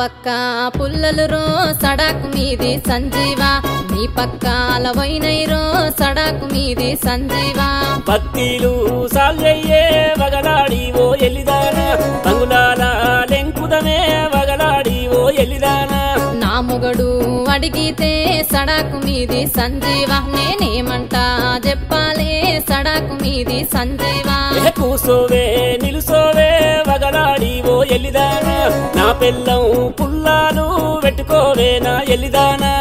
పక్క పుల్లలు రో సడాకు మీది సంజీవా నీ పక్క అలవైనైరో సడాకు మీది సంజీవా పత్తిలు సాల్యయ్యే వగలాడి ఓ ఎల్లిదాన రంగులాల లెంకుదమే వగలాడి ఓ ఎల్లిదాన నా మొగడు అడిగితే సడాకు మీది సంజీవా నేనేమంటా చెప్పాలే సడాకు మీది సంజీవా ఏ కూసోవే నిలుసోవే వగలాడి ఓ ఎల్లిదాన నా పెళ్ళం పుల్లాలు పెట్టుకోవే నా ఎల్లిదానా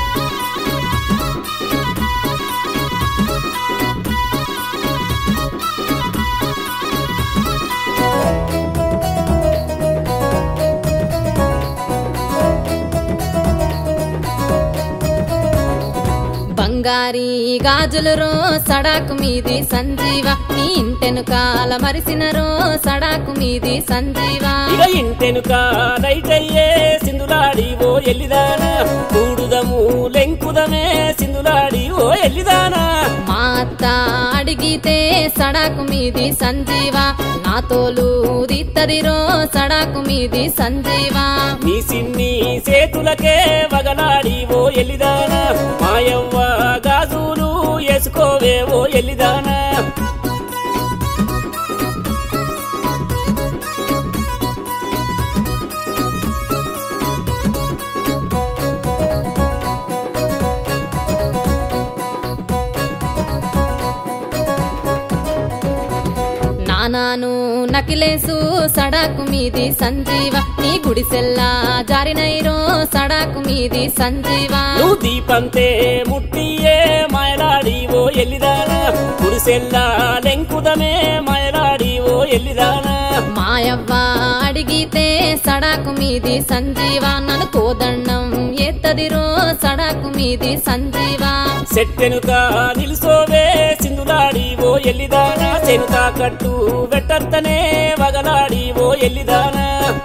బంగారి గాజులు రో సడాకు మీది సంజీవా నీ ఇంటెనుకాల మరిసిన రో సడాకు మీది సంజీవా ఇక ఇంటెనుక లైటయ్యే సింధులాడి ఓ ఎల్లిదానా కూడుదము లెంకుదమే సింధులాడి ఓ ఎల్లిదానా మా అత్త అడిగితే సడాకు మీది సంజీవా నా తోలు దిత్తదిరో సడాకు మీది సంజీవా నీ సిన్ని చేతులకే వగలాడి ఓ ఎల్లిదానా మాయవ్వ గాజులు వేసుకోవే ఓ ఎల్లిదానా నానాను నకిలేసు సడాకు మీది సంజీవా నీ గుడిసెల్లా జారినైరో సడాకు మీది సంజీవా నువ్వు దీపంతే ముట్టియే మాయలాడి ఓ ఎల్లిదానా గుడిసెల్లా లెంకుదమే మాయలాడి ఓ ఎల్లిదానా మాయవ్వ అడిగితే సడాకు మీది సంజీవా నన్ను కోదండం ఎత్తదిరో సడాకు మీది సంజీవా సెట్టెనుక నిలుసోవే సింధులాడి ఓ ఎల్లిదానా చెనుక కట్టు వెట్టత్తనే వగలాడి ఓ ఎల్లిదానా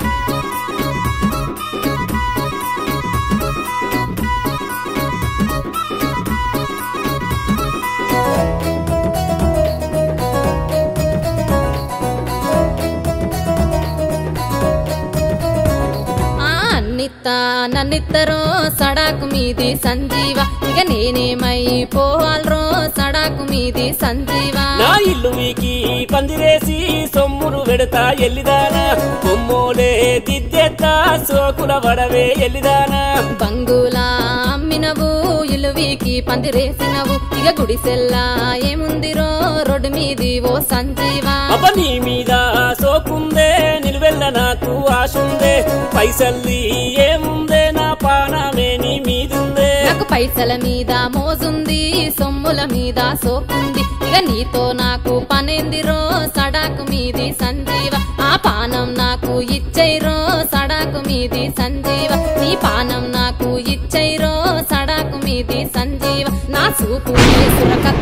ఆ అన్నిత్త నన్నిత్తరో సడాకు మీది సంజీవా ఇక నేనేమై పోవాలరో సడాకు మీది సంజీవా నా ఇల్లు వీకి పందిరేసి సొమ్ములు వెడతా ఎల్లిదానా కొమ్మోలే దిద్దెత్తా సోకుల వడవే ఎల్లిదానా బంగులా అమ్మినవు ఇలువీకి పందిరేసినవు ఇక గుడిసెల్లా ఏముందిరో రోడ్డు మీది ఓ సంజీవా అబ్బ నీ మీద సోకుందే నిలువెల్ల నాకు ఆశుందే పైసల్లి ఏముందే నా పానమే నీ మీదుందే నాకు పైసల మీద మోజుంది సొమ్ముల మీద సోకుంది ఇక నీతో నాకు పనేందిరో సడాకు మీది సంజీవ ఆ పానం నాకు ఇచ్చైరో సడాకు మీది సంజీవ నీ పానం నాకు ఇచ్చైరో సడాకు మీది సంజీవ నా చూపు సురక